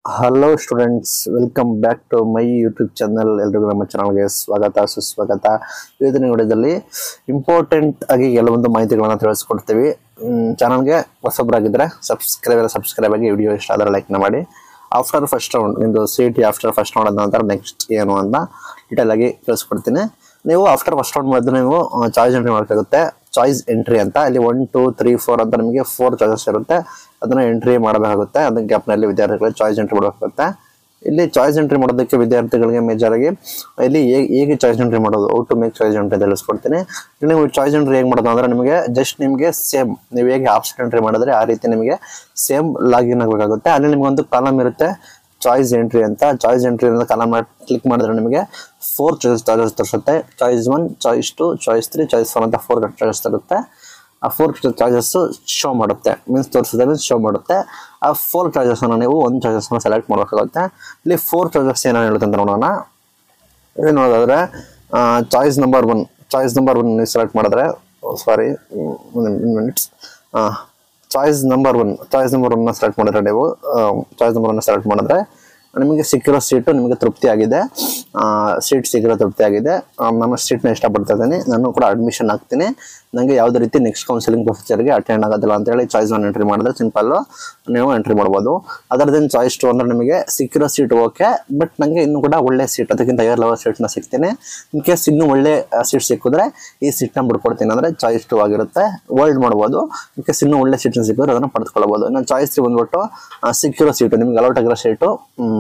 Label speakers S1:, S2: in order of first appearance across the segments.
S1: hello students welcome back to my YouTube channel ಎಲ್ರಿಗೂ ನಮ್ಮ ಚಾನಲ್ಗೆ ಸ್ವಾಗತ ಸುಸ್ವಾಗತ ಇವತ್ತಿನ ವಿಡಿಯೋದಲ್ಲಿ ಇಂಪಾರ್ಟೆಂಟ್ ಆಗಿ ಕೆಲವೊಂದು ಮಾಹಿತಿಗಳನ್ನು ತಿಳಿಸ್ಕೊಡ್ತೀವಿ ಚಾನಲ್ಗೆ ಹೊಸಬ್ರಾಗಿದ್ದರೆ ಸಬ್ಸ್ಕ್ರೈಬ್ ಎಲ್ಲ ಸಬ್ಸ್ಕ್ರೈಬ್ ಆಗಿ ವಿಡಿಯೋ ಇಷ್ಟ ಆದರೆ ಲೈಕ್ನ ಮಾಡಿ ಆಫ್ಟರ್ ಫಸ್ಟ್ ರೌಂಡ್ ನಿಮ್ಮದು C T after first round ಆದ ನಂತರ ನೆಕ್ಸ್ಟ್ ಏನು ಅಂತ ಡೀಟೇಲ್ ಆಗಿ ತಿಳಿಸ್ಕೊಡ್ತೀನಿ ನೀವು ಆಫ್ಟರ್ ಫಸ್ಟ್ ರೌಂಡ್ ಮಾಡಿದ್ರೆ ನೀವು ಚಾಯ್ಸ್ ಎಂಟ್ರಿ ಮಾಡಬೇಕಾಗುತ್ತೆ ಚಾಯ್ಸ್ ಎಂಟ್ರಿ ಅಂತ ಇಲ್ಲಿ ಒನ್ ಟೂ ತ್ರೀ ಫೋರ್ ಅಂತ ನಿಮಗೆ ಫೋರ್ ಚಾಯ್ಸಸ್ ಇರುತ್ತೆ ಅದನ್ನ ಎಂಟ್ರಿ ಮಾಡಬೇಕಾಗುತ್ತೆ ಅದನ್ನ ಗ್ಯಾಪ್ನಲ್ಲಿ ವಿದ್ಯಾರ್ಥಿಗಳು ಚಾಯ್ಸ್ ಎಂಟ್ರಿ ಮಾಡಬೇಕಾಗುತ್ತೆ ಇಲ್ಲಿ ಚಾಯ್ಸ್ ಎಂಟ್ರಿ ಮಾಡೋದಕ್ಕೆ ವಿದ್ಯಾರ್ಥಿಗಳಿಗೆ ಮೇಜರ್ ಆಗಿ ಇಲ್ಲಿ ಹೇಗೆ ಹೇಗೆ ಚಾಯ್ಸ್ ಎಂಟ್ರಿ ಮಾಡೋದು out to make choice entry ತಿಳಿಸ್ಕೊಡ್ತೀನಿ ಇಲ್ಲಿ ನೀವು ಚಾಯ್ಸ್ ಎಂಟ್ರಿ ಹೇಗೆ ಮಾಡೋದು ಅಂದ್ರೆ ನಿಮಗೆ ಜಸ್ಟ್ ನಿಮಗೆ ಸೇಮ್ ನೀವು ಹೇಗೆ ಆಪ್ಷನ್ ಎಂಟ್ರಿ ಮಾಡಿದ್ರೆ ಆ ರೀತಿ ನಿಮಗೆ ಸೇಮ್ ಲಾಗಿನ್ ಆಗಬೇಕಾಗುತ್ತೆ ಅಲ್ಲಿ ನಿಮ್ಗೆ ಒಂದು ಕಾಲಮ್ ಇರುತ್ತೆ ಚಾಯ್ಸ್ ಎಂಟ್ರಿ ಅಂತ ಚಾಯ್ಸ್ ಎಂಟ್ರಿ ಅಂತ ಕಾಲಮ್ ಕ್ಲಿಕ್ ಮಾಡಿದ್ರೆ ನಿಮಗೆ ಫೋರ್ ಚಾಯ್ಸ್ ಚಾಯ್ಸಸ್ ತೋರಿಸುತ್ತೆ choice one choice two choice three choice four ಅಂತ ಫೋರ್ ಚಾಯ್ಸಸ್ ತರುತ್ತೆ ಆ ಫೋರ್ ಚಾಯ್ಸಸ್ ಶೋ ಮಾಡುತ್ತೆ ಮೀನ್ಸ್ ತೋರಿಸಿದ್ರೆ ಮೀನ್ಸ್ ಶೋ ಮಾಡುತ್ತೆ ಆ ಫೋರ್ ಚಾಯ್ಸಸ್ನ ನೀವು ಒಂದು ಚಾಯ್ಸಸ್ನ ಸೆಲೆಕ್ಟ್ ಮಾಡಬೇಕಾಗುತ್ತೆ ಇಲ್ಲಿ ಫೋರ್ ಚಾಯ್ಸಸ್ ಏನೇನು ಹೇಳುತ್ತೆ ಅಂತ ನೋಡೋಣ ಇಲ್ಲಿ ನೋಡೋದಾದ್ರೆ choice number one choice number one ನೀವು ಸೆಲೆಕ್ಟ್ ಮಾಡಿದ್ರೆ sorry minutes choice number one choice number ಒನ್ನ ಸೆಲೆಕ್ಟ್ ಮಾಡಿದ್ರೆ ನೀವು ಚಾಯ್ಸ್ ನಂಬರ್ ಒನ್ನ ಸೆಲೆಕ್ಟ್ ಮಾಡಿದ್ರೆ ನಿಮಗೆ ಸಿಕ್ಕಿರೋ ಸೀಟು ನಿಮಗೆ ತೃಪ್ತಿ ಆಗಿದೆ ಸೀಟ್ ಸಿಕ್ಕಿರೋ ತೃಪ್ತಿ ಆಗಿದೆ ಆ, ನಾನು ಸೀಟ್ನ ಇಷ್ಟಪಡ್ತಾ ಇದ್ದೀನಿ ನಾನು ಕೂಡ ಅಡ್ಮಿಷನ್ ಆಗ್ತೀನಿ ನನಗೆ ಯಾವುದೇ ರೀತಿ ನೆಕ್ಸ್ಟ್ ಕೌನ್ಸಿಲಿಂಗ್ ಪ್ರೊಸೀಜರ್ಗೆ ಅಟೆಂಡ್ ಆಗೋದಿಲ್ಲ ಅಂತೇಳಿ ಚಾಯ್ಸ್ ಒನ್ ಎಂಟ್ರಿ ಮಾಡಿದ್ರೆ ಸಿಂಪಲ್ಲು ನೀವು ಎಂಟ್ರಿ ಮಾಡ್ಬೋದು ಅದರದಿಂದ ಚಾಯ್ಸ್ ಟು ಅಂದ್ರೆ ನಿಮಗೆ ಸಿಕ್ಕಿರೋ ಸೀಟ್ ಓಕೆ ಬಟ್ ನನಗೆ ಇನ್ನೂ ಕೂಡ ಒಳ್ಳೆ ಸೀಟ್ ಅದಕ್ಕಿಂತ ಹೈಯರ್ ಲೆವೆಲ್ ಸೀಟ್ನ ಸಿಗ್ತೀನಿ ಇನ್ ಕೇಸ್ ಇನ್ನೂ ಒಳ್ಳೆ ಸೀಟ್ ಸಿಕ್ಕಿದ್ರೆ ಈ ಸೀಟ್ನ ಬಿಡ್ಕೊಡ್ತೀನಿ ಅಂದರೆ ಚಾಯ್ಸ್ ಟು ಆಗಿರುತ್ತೆ ವರ್ಲ್ಡ್ ಮಾಡ್ಬೋದು ಇನ್ ಕೇಸ್ ಇನ್ನೂ ಒಳ್ಳೆ ಸೀಟ್ನ ಸಿಕ್ಕಿದ್ರೆ ಅದನ್ನು ಪಡೆದುಕೊಳ್ಬೋದು ಇನ್ನು ಚಾಯ್ಸ್ ತ್ರೀ ಬಂದ್ಬಿಟ್ಟು ಆ, ಸಿಕ್ಕಿರೋ ಸೀಟು ನಿಮ್ಗೆ ಅಲೌಟ್ ಆಗಿರೋ ಸೀಟು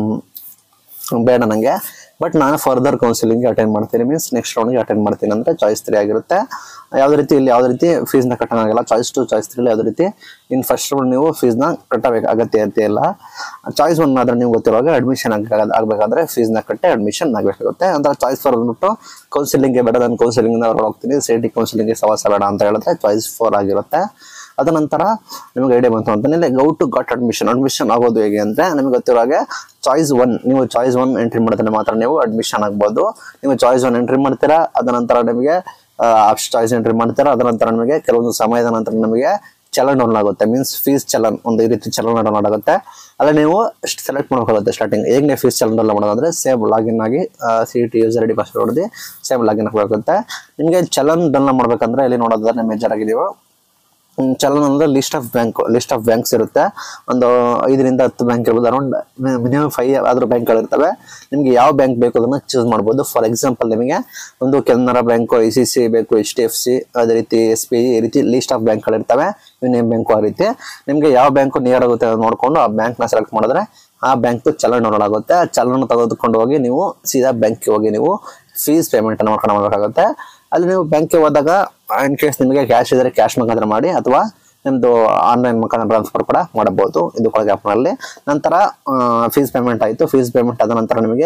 S1: ಬೇಡ ನನಗೆ ಬಟ್ ನಾನು ಫರ್ದರ್ ಕೌನ್ಸಿಲಿಂಗ್ಗೆ ಅಟೆಂಡ್ ಮಾಡ್ತೀನಿ ಮೀನ್ಸ್ ನೆಕ್ಸ್ಟ್ ರೌಂಡ್ಗೆ ಅಟೆಂಡ್ ಮಾಡ್ತೀನಿ ಅಂದರೆ ಚಾಯ್ಸ್ ತ್ರೀ ಆಗಿರುತ್ತೆ ಯಾವುದೇ ರೀತಿ ಇಲ್ಲಿ ಯಾವುದೇ ರೀತಿ ಫೀಸ್ನ ಕಟ್ಟೋಂಗಿಲ್ಲ ಚಾಯ್ಸ್ ಟು ಚಾಯ್ಸ್ ತ್ರೀಲಿ ಯಾವುದೇ ರೀತಿ ಇನ್ ಫಸ್ಟ್ ರೌಂಡ್ ನೀವು ಫೀಸ್ನ ಕಟ್ಟಬೇಕು ಅಗತ್ಯ ಇರ್ತಿ ಇಲ್ಲ ಚಾಯ್ಸ್ ಒನ್ ಆದ್ರೆ ನೀವು ಗೊತ್ತಿರುವಾಗ ಅಡ್ಮಿಷನ್ ಆಗ ಆಗಬೇಕಾದ್ರೆ ಫೀಸ್ನ ಕಟ್ಟಿ ಅಡ್ಮಿಷನ್ ಆಗಬೇಕಾಗುತ್ತೆ ಅಂದ್ರೆ ಚಾಯ್ಸ್ ಫೋರ್ ಬಂದ್ಬಿಟ್ಟು ಕೌನ್ಸಿಲಿಂಗ್ಗೆ ಬೇಡ ನಾನು ಕೌನ್ಸಿಲಿಂಗ್ ಹೊರಗೆ ಹೋಗ್ತೀನಿ ಸಿ ಟಿ ಕೌನ್ಸಿಲಿಂಗ್ಗೆ ಸವಾಸ ಬೇಡ ಅಂತ ಹೇಳಿದ್ರೆ ಚಾಯ್ಸ್ ಫೋರ್ ಆಗಿರುತ್ತೆ ಅದ ನಂತರ ನಿಮಗೆ ಐಡಿಯಾ ಬಂತು ಅಂತ ಇಲ್ಲಿ go to got admission admission ಆಗೋದು ಹೇಗೆ ಅಂದ್ರೆ ನಿಮಗೆ ಗೊತ್ತಿರೋ ಹಾಗೆ ಚಾಯ್ಸ್ ಒನ್ ನೀವು ಚಾಯ್ಸ್ ಒನ್ ಎಂಟ್ರಿ ಮಾಡಿದ್ರೆ ಮಾತ್ರ ನೀವು ಅಡ್ಮಿಷನ್ ಆಗ್ಬೋದು ನೀವು ಚಾಯ್ಸ್ ಒನ್ ಎಂಟ್ರಿ ಮಾಡ್ತೀರಾ ಅದ ನಂತರ ನಿಮಗೆ ಚಾಯ್ಸ್ ಎಂಟ್ರಿ ಮಾಡ್ತೀರಾ ಅದ ನಂತರ ನಿಮಗೆ ಕೆಲವೊಂದು ಸಮಯದ ನಂತರ ನಿಮಗೆ ಚಲನ್ ಡೌನ್ ಆಗುತ್ತೆ ಮೀನ್ಸ್ ಫೀಸ್ ಚಲನ್ ಒಂದು ಈ ರೀತಿ ಚಲನ್ ಡೌನ್ ಆಗುತ್ತೆ ಅಲ್ಲ ನೀವು ಸೆಲೆಕ್ಟ್ ಮಾಡ್ಕೊಳ್ಳುತ್ತೆ ಸ್ಟಾರ್ಟಿಂಗ್ ಹೇಗೆ ಫೀಸ್ ಚಲನ್ ಡೌನ್ ಮಾಡೋದಂದ್ರೆ ಸೇಮ್ ಲಾಗಿನ್ ಆಗಿ C T user ID password ಹೊಡೆದು ಸೇಮ್ ಲಾಗಿನ್ ಆಗಬೇಕಾಗುತ್ತೆ ನಿಮಗೆ ಚಲನ್ ಡೌನ್ ಮಾಡ್ಬೇಕಂದ್ರೆ ಇಲ್ಲಿ ನೋಡೋದಾದ್ರೆ ಮೇಜರ್ ಆಗಿ ನೀವು ಹ್ಮ್, ಚಲನ್ ಅಂದ್ರೆ list of bank list of banks ಇರುತ್ತೆ ಒಂದು ಐದರಿಂದ ಹತ್ತು ಬ್ಯಾಂಕ್ ಇರ್ಬೋದು ಅರೌಂಡ್ ಮಿನಿಮಮ್ ಫೈವ್ ಆದ್ರೂ ಬ್ಯಾಂಕ್ಗಳಿರ್ತವೆ ನಿಮ್ಗೆ ಯಾವ ಬ್ಯಾಂಕ್ ಬೇಕು ಅದನ್ನ ಚೂಸ್ ಮಾಡ್ಬೋದು ಫಾರ್ ಎಕ್ಸಾಂಪಲ್ ನಿಮಗೆ ಒಂದು Canara bank I C C ಬೇಕು ಎಚ್ ಡಿ ಎಫ್ ಸಿ ಅದೇ ರೀತಿ ಎಸ್ ಬಿ ಐ ಈ ರೀತಿ ಲಿಸ್ಟ್ ಆಫ್ ಬ್ಯಾಂಕ್ಗಳಿರ್ತವೆ ಯೂನಿಯನ್ ಬ್ಯಾಂಕು ಆ ರೀತಿ ನಿಮಗೆ ಯಾವ ಬ್ಯಾಂಕು ನಿಯರ್ ಆಗುತ್ತೆ ಅದನ್ನ ನೋಡ್ಕೊಂಡು ಆ ಬ್ಯಾಂಕ್ನ ಸೆಲೆಕ್ಟ್ ಮಾಡಿದ್ರೆ ಆ ಬ್ಯಾಂಕ್ ಚಲನ್ ಡೌನ್ಲೋಡ್ ಆಗುತ್ತೆ ಆ ಚಲನ್ ತೆಗೆದುಕೊಂಡು ಹೋಗಿ ನೀವು ಸೀದಾ ಬ್ಯಾಂಕ್ಗೆ ಹೋಗಿ ನೀವು ಫೀಸ್ ಪೇಮೆಂಟ್ ಅನ್ನು ಮಾಡ್ಕೊಂಡು ಮಾಡಬೇಕಾಗುತ್ತೆ ಅಲ್ಲಿ ನೀವು ಬ್ಯಾಂಕ್ಗೆ ಹೋದಾಗ ಇನ್ ಕೇಸ್ ನಿಮಗೆ ಕ್ಯಾಶ್ ಇದ್ರೆ ಕ್ಯಾಶ್ ಮುಖಾಂತರ ಮಾಡಿ ಅಥವಾ ನಿಮ್ಮದು ಆನ್ಲೈನ್ ಮುಖಾಂತರ ಟ್ರಾನ್ಸ್ಫರ್ ಕೂಡ ಮಾಡಬಹುದು ಇದು ಕೂಡ ಆ್ಯಪ್ನಲ್ಲಿ ನಂತರ ಫೀಸ್ ಪೇಮೆಂಟ್ ಆಯಿತು ಫೀಸ್ ಪೇಮೆಂಟ್ ಆದ ನಂತರ ನಿಮಗೆ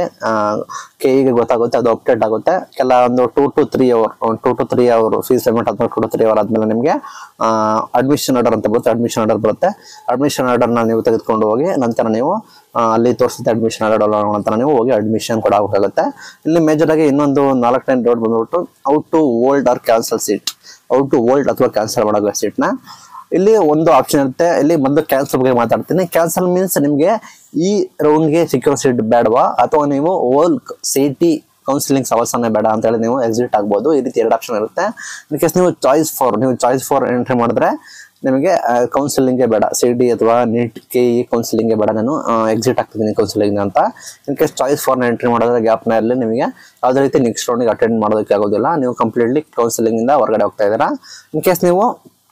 S1: ಕೆ ಇಗೆ ಗೊತ್ತಾಗುತ್ತೆ ಅದು ಅಪ್ಡೇಟ್ ಆಗುತ್ತೆ ಕೆಲ ಒಂದು two to three hour two to three hour fees payment ಆದ್ಮೇಲೆ ಟೂ ಟು ತ್ರೀ ಅವರ್ ಆದಮೇಲೆ ನಿಮಗೆ ಅಡ್ಮಿಷನ್ ಆರ್ಡರ್ ಅಂತ ಬರುತ್ತೆ ಅಡ್ಮಿಷನ್ ಆರ್ಡರ್ ಬರುತ್ತೆ ಅಡ್ಮಿಷನ್ ಆರ್ಡರ್ನ ನೀವು ತೆಗೆದುಕೊಂಡು ಹೋಗಿ ನಂತರ ನೀವು ಆ, ಅಲ್ಲಿ ತೋರಿಸುತ್ತೆ ಅಡ್ಮಿಷನ್ ಆರ್ಡರ್ ನಂತರ ನೀವು ಹೋಗಿ ಅಡ್ಮಿಷನ್ ಕೂಡ ಆಗಬೇಕಾಗುತ್ತೆ ಇಲ್ಲಿ ಮೇಜರ್ ಆಗಿ ಇನ್ನೊಂದು ನಾಲ್ಕನೇ ಡೌಟ್ ಬಂದ್ಬಿಟ್ಟು out to old or cancel seat out to old ಅಥವಾ ಕ್ಯಾನ್ಸಲ್ ಮಾಡೋ ಸೀಟ್ನ ಇಲ್ಲಿ ಒಂದು ಆಪ್ಷನ್ ಇರುತ್ತೆ ಇಲ್ಲಿ ಮೊದಲು ಕ್ಯಾನ್ಸಲ್ ಬಗ್ಗೆ ಮಾತಾಡ್ತೀನಿ ಕ್ಯಾನ್ಸಲ್ ಮೀನ್ಸ್ ನಿಮಗೆ ಈ ರೌಂಡ್ಗೆ ಸಿಕ್ಕಿರೋ ಸೀಟ್ ಬೇಡವಾ ಅಥವಾ ನೀವು ಓಲ್ ಸಿ ಟಿ ಕೌನ್ಸಿಲಿಂಗ್ ಸವಾಸನೆ ಬೇಡ ಅಂತ ಹೇಳಿ ನೀವು ಎಕ್ಸಿಟ್ ಆಗ್ಬೋದು ಈ ರೀತಿ ಎರಡು ಆಪ್ಷನ್ ಇರುತ್ತೆ ಇನ್ ಕೇಸ್ ನೀವು ಚಾಯ್ಸ್ ಫಾರ್ ನೀವು ಚಾಯ್ಸ್ ಫಾರ್ ಎಂಟ್ರಿ ಮಾಡಿದ್ರೆ ನಿಮಗೆ ಕೌನ್ಸಿಲಿಂಗ್ಗೆ ಬೇಡ ಸಿ ಡಿ ಅಥವಾ ನೀಟ್ ಕೆ ಇ ಕೌನ್ಸಿಲಿಂಗ್ಗೆ ಬೇಡ ನಾನು ಎಕ್ಸಿಟ್ ಆಗ್ತಿದ್ದೀನಿ ಕೌನ್ಸಿಲಿಂಗ್ ಅಂತ ಇನ್ ಕೇಸ್ ಚಾಯ್ಸ್ ಫಾರ್ನ ಎಂಟ್ರಿ ಮಾಡಿದ್ರೆ ಗ್ಯಾಪ್ನಲ್ಲಿ ನಿಮಗೆ ಯಾವುದೇ ರೀತಿ ನೆಕ್ಸ್ಟ್ ರೌಂಡಿಗೆ ಅಟೆಂಡ್ ಮಾಡೋದಕ್ಕೆ ಆಗೋದಿಲ್ಲ ನೀವು ಕಂಪ್ಲೀಟ್ಲಿ ಕೌನ್ಸಿಲಿಂಗಿಂದ ಹೊರಗಡೆ ಹೋಗ್ತಾ ಇದ್ದೀರಾ ಇನ್ ಕೇಸ್ ನೀವು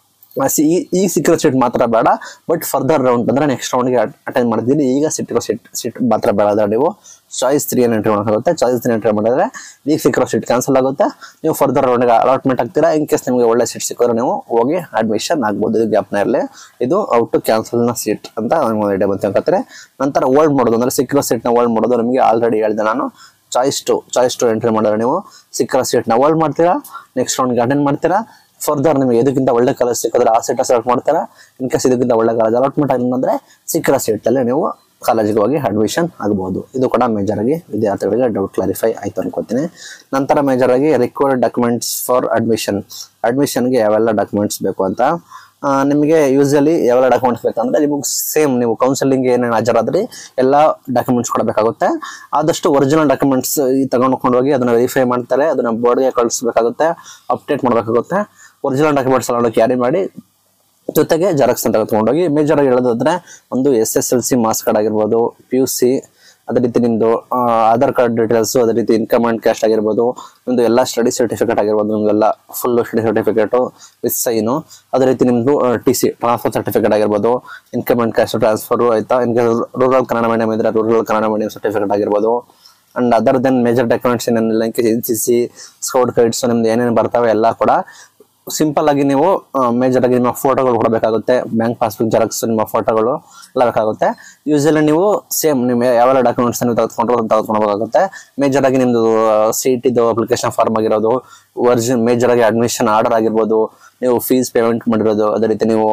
S1: ಆ ಸಿ- ಈ ಈ ಸಿಕ್ಕಿರೋ ಸೀಟ್ ಮಾತ್ರ ಬೇಡ ಬಟ್ ಫರ್ದರ್ ರೌಂಡ್ ಅಂದ್ರೆ ನೆಕ್ಸ್ಟ್ ರೌಂಡ್ಗೆ ಅಟೆಂಡ್ ಮಾಡಿದ್ದೀನಿ ಈಗ ಸಿಟ್ಟಿರೋ ಸೀಟ್ ಸೀಟ್ ಮಾತ್ರ ಬೇಡ ಅಂದ್ರೆ ನೀವು ಚಾಯ್ಸ್ ತ್ರೀ ಎಂಟ್ರಿ ಮಾಡೋಕ್ಕಾಗುತ್ತೆ ಚಾಯ್ಸ್ ತ್ರೀ ಎಂಟ್ರಿ ಮಾಡಿದ್ರೆ ಈಗ ಸಿಕ್ಕಿರೋ ಸೀಟ್ ಕ್ಯಾನ್ಸಲ್ ಆಗುತ್ತೆ ನೀವು ಫರ್ದರ್ ರೌಂಡ್ಗೆ ಅಲಾಟ್ಮೆಂಟ್ ಆಗ್ತೀರಾ ಇನ್ ಕೇಸ್ ನಿಮಗೆ ಒಳ್ಳೆ ಸೀಟ್ ಸಿಕ್ಕಿದ್ರೆ ನೀವು ಹೋಗಿ ಅಡ್ಮಿಷನ್ ಆಗ್ಬೋದು ಇದು ಗ್ಯಾಪ್ನಲ್ಲಿ ಇದು ಔಟ್ ಟು ಕ್ಯಾನ್ಸಲ್ನ ಸೀಟ್ ಅಂತ ಒಂದು ಐಡಿಯಾ ಬಂತು ಅನ್ಕೋತಾರೆ ನಂತರ ಓಲ್ಡ್ ಮಾಡೋದು ಅಂದ್ರೆ ಸಿಕ್ಕಿರೋ ಸೀಟ್ನ ಓಲ್ಡ್ ಮಾಡೋದು ನಿಮಗೆ ಆಲ್ರೆಡಿ ಹೇಳಿದೆ ನಾನು choice two choice two entry ಮಾಡಿದ್ರೆ ನೀವು ಸಿಕ್ಕಿರೋ ಸೀಟ್ನ ಹೋಲ್ಡ್ ಮಾಡ್ತೀರಾ ನೆಕ್ಸ್ಟ್ ರೌಂಡ್ಗೆ ಅಟೆಂಡ್ ಮಾಡ್ತೀರಾ ಫರ್ದರ್ ನಿಮಗೆ ಇದಕ್ಕಿಂತ ಒಳ್ಳೆ ಕಾಲೇಜ್ ಸಿಕ್ಕಿದ್ರೆ ಆ ಸೀಟ ಸೆಲೆಕ್ಟ್ ಮಾಡ್ತೀರಾ ಇನ್ ಕೇಸ್ ಇದಕ್ಕಿಂತ ಒಳ್ಳೆ ಕಾಲೇಜ್ ಅಲಾಟ್ಮೆಂಟ್ ಆಗಿಲ್ಲ ಅಂದ್ರೆ ಸಿಕ್ಕಿರೋ ಸೀಟಲ್ಲಿ ನೀವು ಕಾಲೇಜಿಗೆ ಹೋಗಿ ಅಡ್ಮಿಷನ್ ಆಗ್ಬೋದು ಇದು ಕೂಡ ಮೇಜರ್ ಆಗಿ ವಿದ್ಯಾರ್ಥಿಗಳಿಗೆ ಡೌಟ್ ಕ್ಲಾರಿಫೈ ಆಯ್ತು ಅನ್ಕೋತೀನಿ ನಂತರ ಮೇಜರ್ ಆಗಿ ರಿಕ್ವೈರ್ಡ್ ಡಾಕ್ಯುಮೆಂಟ್ಸ್ ಫಾರ್ ಅಡ್ಮಿಷನ್ ಅಡ್ಮಿಷನ್ಗೆ ಯಾವೆಲ್ಲ ಡಾಕ್ಯುಮೆಂಟ್ಸ್ ಬೇಕು ಅಂತ ಆ, ನಿಮಗೆ ಯೂಸಲಿ ಯಾವೆಲ್ಲ ಡಾಕ್ಯುಮೆಂಟ್ಸ್ ಬೇಕಂದ್ರೆ ನಿಮಗೆ ಸೇಮ್ ನೀವು ಕೌನ್ಸಿಲಿಂಗ್ ಏನೇನು ಹಾಜರಾದ್ರಿ ಎಲ್ಲ ಡಾಕ್ಯುಮೆಂಟ್ಸ್ ಕೊಡಬೇಕಾಗುತ್ತೆ ಆದಷ್ಟು ಒರಿಜಿನಲ್ ಡಾಕ್ಯುಮೆಂಟ್ಸ್ ತಗೊಂಡು ಹೋಗಿ ಅದನ್ನ ವೆರಿಫೈ ಮಾಡ್ತಾರೆ ಅದನ್ನ ಬೋರ್ಡ್ಗೆ ಕಳಿಸ್ಬೇಕಾಗುತ್ತೆ ಅಪ್ಡೇಟ್ ಮಾಡಬೇಕಾಗುತ್ತೆ ಒರಿಜಿನಲ್ ಡಾಕ್ಯುಮೆಂಟ್ಸ್ ಎಲ್ಲ ಕ್ಯಾರಿ ಮಾಡಿ ಜೊತೆಗೆ ಜೆರಾಕ್ಸ್ ಅಂತ ತಗೊಂಡೋಗಿ ಮೇಜರ್ ಆಗಿ ಹೇಳೋದಾದ್ರೆ ಒಂದು S S L C marks card ಆಗಿರ್ಬೋದು ಪಿ ಯು ಸಿ ಅದೇ ರೀತಿ ನಿಮ್ದು ಆ, ಆಧಾರ್ ಕಾರ್ಡ್ ಡೀಟೇಲ್ಸ್ ಅದೇ ರೀತಿ ಇನ್ಕಮ್ ಅಂಡ್ ಕ್ಯಾಸ್ಟ್ ಆಗಿರ್ಬೋದು ನಿಮ್ದು ಎಲ್ಲ ಸ್ಟಡಿ ಸರ್ಟಿಫಿಕೇಟ್ ಆಗಿರ್ಬೋದು ನಿಮ್ದೆಲ್ಲ full study certificate with sign ಅದೇ ರೀತಿ ನಿಮ್ದು ಟಿ ಸಿ ಟ್ರಾನ್ಸ್ಫರ್ ಸರ್ಟಿಫಿಕೇಟ್ ಆಗಿರ್ಬೋದು ಇನ್ಕಮ್ ಅಂಡ್ ಕ್ಯಾಸ್ಟ್ ಟ್ರಾನ್ಸ್ಫರ್ ಆಯ್ತಾ ಇನ್ಕೆ ರೂರಲ್ ಕನ್ನಡ ಮೀಡಿಯಂ ಇದ್ರೆ ರೂರಲ್ ಕನ್ನಡ ಮೀಡಿಯಂ ಸರ್ಟಿಫಿಕೇಟ್ ಆಗಿರ್ಬೋದು and other then major documents ಏನೇನಿಲ್ಲ N C C scout guides ನಿಮ್ದು ಏನೇನು ಬರ್ತವೆ ಎಲ್ಲ ಕೂಡ ಸಿಂಪಲ್ ಆಗಿ ನೀವು ಮೇಜರ್ ಆಗಿ ನಿಮ್ಮ ಫೋಟೋಗಳು ಕೊಡಬೇಕಾಗುತ್ತೆ ಬ್ಯಾಂಕ್ ಪಾಸ್ಬುಕ್ ಜೆರಾಕ್ಸ್ ನಿಮ್ಮ ಫೋಟೋಗಳು ಎಲ್ಲ ಬೇಕಾಗುತ್ತೆ ಯೂಶಲಿ ನೀವು ಸೇಮ್ ನಿಮ್ಮ ಯಾವೆಲ್ಲ ಡಾಕ್ಯುಮೆಂಟ್ಸ್ ನೀವು ತೆಗೆದುಕೊಂಡ್ರು ಅದನ್ನ ತೆಗೆದುಕೊಳ್ಬೇಕಾಗುತ್ತೆ ಮೇಜರ್ ಆಗಿ ನಿಮ್ದು ಸೀಟ್ ಇದು ಅಪ್ಲಿಕೇಶನ್ ಫಾರ್ಮ್ ಆಗಿರೋದು ಒರಿಜಿನ್ ಮೇಜರ್ ಆಗಿ ಅಡ್ಮಿಷನ್ ಆರ್ಡರ್ ಆಗಿರ್ಬೋದು ನೀವು ಫೀಸ್ ಪೇಮೆಂಟ್ ಮಾಡಿರೋದು ಅದೇ ರೀತಿ ನೀವು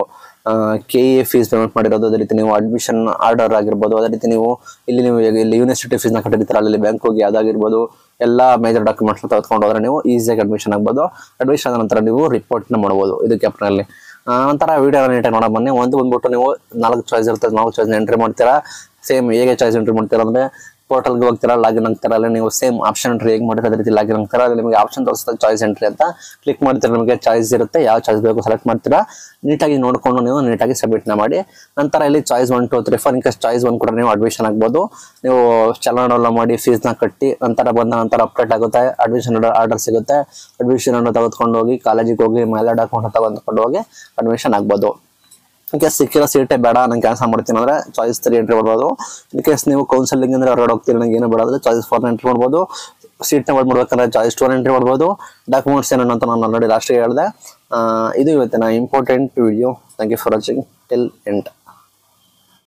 S1: ಕೆ ಎ ಫೀಸ್ ಪೇಮೆಂಟ್ ಮಾಡಿರೋದು ಅದೇ ರೀತಿ ನೀವು ಅಡ್ಮಿಷನ್ ಆರ್ಡರ್ ಆಗಿರ್ಬೋದು ಅದೇ ರೀತಿ ನೀವು ಇಲ್ಲಿ ನೀವು ಈಗ ಇಲ್ಲಿ ಯೂನಿವರ್ಸಿಟಿ ಫೀಸ್ನ ಕಟ್ಟಿರ್ತೀರ ಅಲ್ಲಿ ಬ್ಯಾಂಕ್ ಹೋಗಿ ಅದಾಗಿರ್ಬೋದು ಎಲ್ಲ ಮೇಜರ್ ಡಾಕ್ಯುಮೆಂಟ್ಸ್ ತೆಗೆದುಕೊಂಡು ಹೋದ್ರೆ ನೀವು ಈಸಿಯಾಗಿ ಅಡ್ಮಿಷನ್ ಆಗ್ಬೋದು ಅಡ್ಮಿಷನ್ ಆದ ನಂತರ ನೀವು ರಿಪೋರ್ಟ್ನ ಮಾಡ್ಬೋದು ಇದು ಕ್ಯಾಪ್ನಲ್ಲಿ ನಂತರ ವಿಡಿಯೋ ನೀಟಾಗಿ ನೋಡೋ ಬನ್ನಿ ಒಂದು ಬಂದ್ಬಿಟ್ಟು ನೀವು ನಾಲ್ಕು ಚಾಯ್ಸ್ ಇರ್ತದೆ ನಾಲ್ಕು ಚಾಯ್ಸ್ನ ಎಂಟ್ರಿ ಮಾಡ್ತೀರಾ ಸೇಮ್ ಹೇಗೆ ಚಾಯ್ಸ್ ಎಂಟ್ರಿ ಮಾಡ್ತೀರಾ ಅಂದ್ರೆ ಪೋರ್ಟಲ್ಗೆ ಹೋಗ್ತೀರಾ ಲಾಗಿನ್ ಆಗ್ತೀರಾ ಅಲ್ಲಿ ನೀವು ಸೇಮ್ ಆಪ್ಷನ್ ಎಂಟ್ರಿ ಹೇಗೆ ಮಾಡಿದ್ರೆ ಅದೇ ರೀತಿ ಲಾಗಿನ್ ಆಗ್ತೀರಾ ಅಲ್ಲಿ ನಿಮಗೆ ಆಪ್ಷನ್ ತೋರಿಸ್ತದೆ ಚಾಯ್ಸ್ ಎಂಟ್ರಿ ಅಂತ ಕ್ಲಿಕ್ ಮಾಡ್ತೀರಾ ನಿಮಗೆ ಚಾಯ್ಸ್ ಇರುತ್ತೆ ಯಾವ ಚಾಯ್ಸ್ ಬೇಕು ಸೆಲೆಕ್ಟ್ ಮಾಡ್ತೀರಾ ನೀಟಾಗಿ ನೋಡ್ಕೊಂಡು ನೀವು ನೀಟಾಗಿ ಸಬ್ಮಿಟ್ನ ಮಾಡಿ ನಂತರ ಇಲ್ಲಿ choice one two three four in case choice one ಕೂಡ ನೀವು ಅಡ್ಮಿಷನ್ ಆಗ್ಬೋದು ನೀವು ಚಲನ ಎಲ್ಲ ಮಾಡಿ ಫೀಸ್ನ ಕಟ್ಟಿ ನಂತರ ಬಂದ ನಂತರ ಅಪ್ಡೇಟ್ ಆಗುತ್ತೆ ಅಡ್ಮಿಷನ್ ಆರ್ಡರ್ ಸಿಗುತ್ತೆ ಅಡ್ಮಿಷನ್ ಅನ್ನು ತೆಗೆದುಕೊಂಡು ಹೋಗಿ ಕಾಲೇಜಿಗೆ ಹೋಗಿ ಮೇಲೆ ಡಾಕ್ಯುಮೆಂಟ್ ತೆಗೆದುಕೊಂಡು ಹೋಗಿ ಅಡ್ಮಿಷನ್ ಆಗ್ಬೋದು ಇನ್ ಕೇಸ್ ಸಿಕ್ಕಿರೋ ಸೀಟೇ ಬೇಡ ನಂಗೆ ಕ್ಯಾನ್ಸಲ್ ಮಾಡ್ತೀನಿ ಅಂದ್ರೆ ಚಾಯ್ಸ್ ತ್ರೀ ಎಂಟ್ರಿ ಮಾಡ್ಬೋದು ಇನ್ ಕೇಸ್ ನೀವು ಕೌನ್ಸಿಲಿಂಗ್ ಅಂದ್ರೆ ಹೊರಗಡೆ ಹೋಗ್ತೀರಿ ನಂಗೆ ಏನು ಬೇಡ ಅಂದ್ರೆ ಚಾಯ್ಸ್ ಫೋರ್ ಎಂಟ್ರಿ ಮಾಡ್ಬೋದು ಸೀಟ್ನ ವರ್ಡ್ ಮಾಡ್ಬೇಕಂದ್ರೆ ಚಾಯ್ಸ್ ಟೂ ಎಂಟ್ರಿ ಮಾಡ್ಬೋದು ಡಾಕ್ಯುಮೆಂಟ್ಸ್ ಏನೋ ಅಂತ ನಾನು ಆಲ್ರೆಡಿ ಲಾಸ್ಟಿಗೆ ಹೇಳಿದೆ ಆ, ಇದು ಇವತ್ತಿನ important video thank you for watching till end